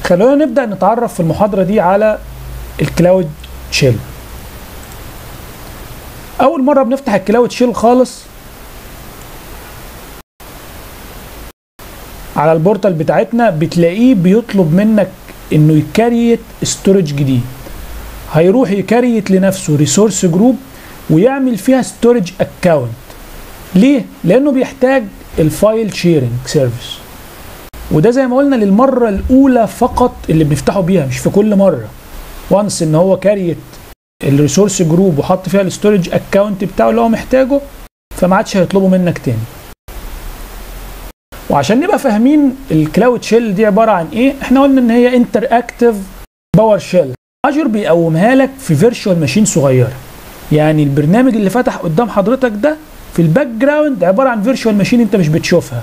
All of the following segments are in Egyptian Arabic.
خلونا نبدا نتعرف في المحاضره دي على الكلاود شيل اول مره بنفتح الكلاود شيل خالص على البورتال بتاعتنا بتلاقيه بيطلب منك انه يكريت ستورج جديد هيروح يكريت لنفسه ريسورس جروب ويعمل فيها ستورج اكونت ليه لانه بيحتاج الفايل شيرنج سيرفيس وده زي ما قلنا للمره الاولى فقط اللي بنفتحه بيها مش في كل مره وانس ان هو كاريت الريسورس جروب وحط فيها الستورج اكونت بتاعه اللي هو محتاجه فما عادش هيطلبه منك تاني وعشان نبقى فاهمين الكلاود شيل دي عباره عن ايه احنا قلنا ان هي انتر اكتف باور شيل اجر بيقومها لك في فيرتشوال ماشين صغيره يعني البرنامج اللي فتح قدام حضرتك ده في الباك جراوند عباره عن فيرتشوال ماشين انت مش بتشوفها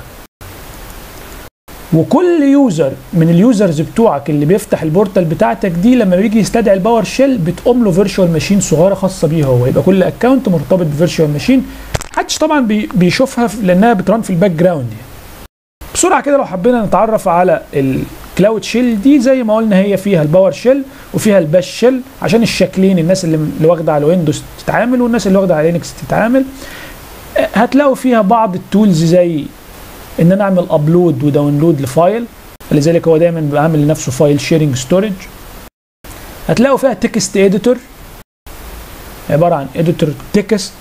وكل يوزر من اليوزرز بتوعك اللي بيفتح البورتال بتاعتك دي لما بيجي يستدعي الباور شيل بتقوم له فيرتشوال ماشين صغيره خاصه بيه هو يبقى كل اكونت مرتبط بفيرتشوال ماشين محدش طبعا بي بيشوفها لانها بتران في الباك جراوند يعني. بسرعه كده لو حبينا نتعرف على الكلاود شيل دي زي ما قلنا هي فيها الباور شيل وفيها الباش شيل عشان الشكلين الناس اللي, اللي واخده على ويندوز تتعامل والناس اللي واخده على لينكس تتعامل هتلاقوا فيها بعض التولز زي ان انا اعمل ابلود وداونلود لفايل لذلك هو دايما بيبقى عامل لنفسه فايل شيرنج ستورج هتلاقوا فيها تكست اديتور عباره عن اديتور تكست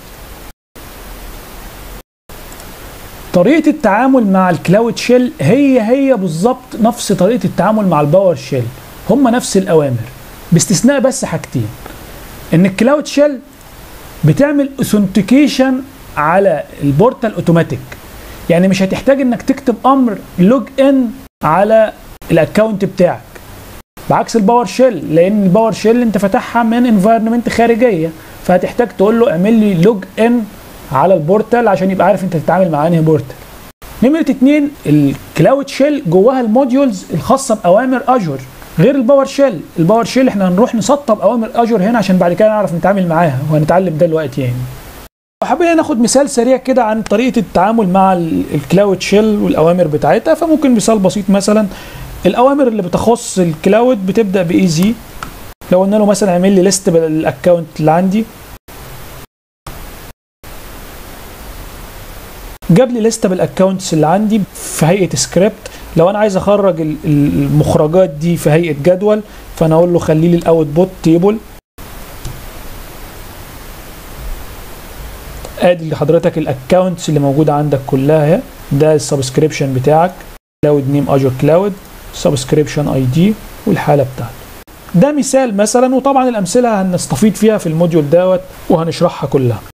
طريقه التعامل مع الكلاود شيل هي هي بالظبط نفس طريقه التعامل مع الباور شيل هم نفس الاوامر باستثناء بس حاجتين ان الكلاود شيل بتعمل اوثنتيكيشن على البورتال اوتوماتيك يعني مش هتحتاج انك تكتب امر لوج ان على الاكونت بتاعك بعكس الباور شيل لان الباور شيل انت فاتحها من انفايرمنت خارجيه فهتحتاج تقول له اعمل لي لوج ان على البورتال عشان يبقى عارف انت تتعامل مع انهي بورتال نمرة اتنين الكلاود شيل جواها الموديولز الخاصة بأوامر أجور غير الباور شيل الباور شيل احنا هنروح نسطب أوامر أجور هنا عشان بعد كده نعرف نتعامل معاها وهنتعلم ده دلوقتي يعني حابين ناخد مثال سريع كده عن طريقة التعامل مع الكلاود شيل والأوامر بتاعتها فممكن مثال بسيط مثلا الأوامر اللي بتخص الكلاود بتبدأ بإيزي لو قلنا له مثلا اعمل لي ليست بالاكونت اللي عندي جاب لي لسته بالاكونتس اللي عندي في هيئه سكريبت لو انا عايز اخرج المخرجات دي في هيئه جدول فانا اقول له خلي لي الاوت بوت تيبل ادي لحضرتك الاكونتس اللي موجوده عندك كلها اهي ده السبسكريبشن بتاعك كلاود نيم اجور كلاود سبسكريبشن اي دي والحاله بتاعته ده مثال مثلا وطبعا الامثله هنستفيد فيها في الموديول دوت وهنشرحها كلها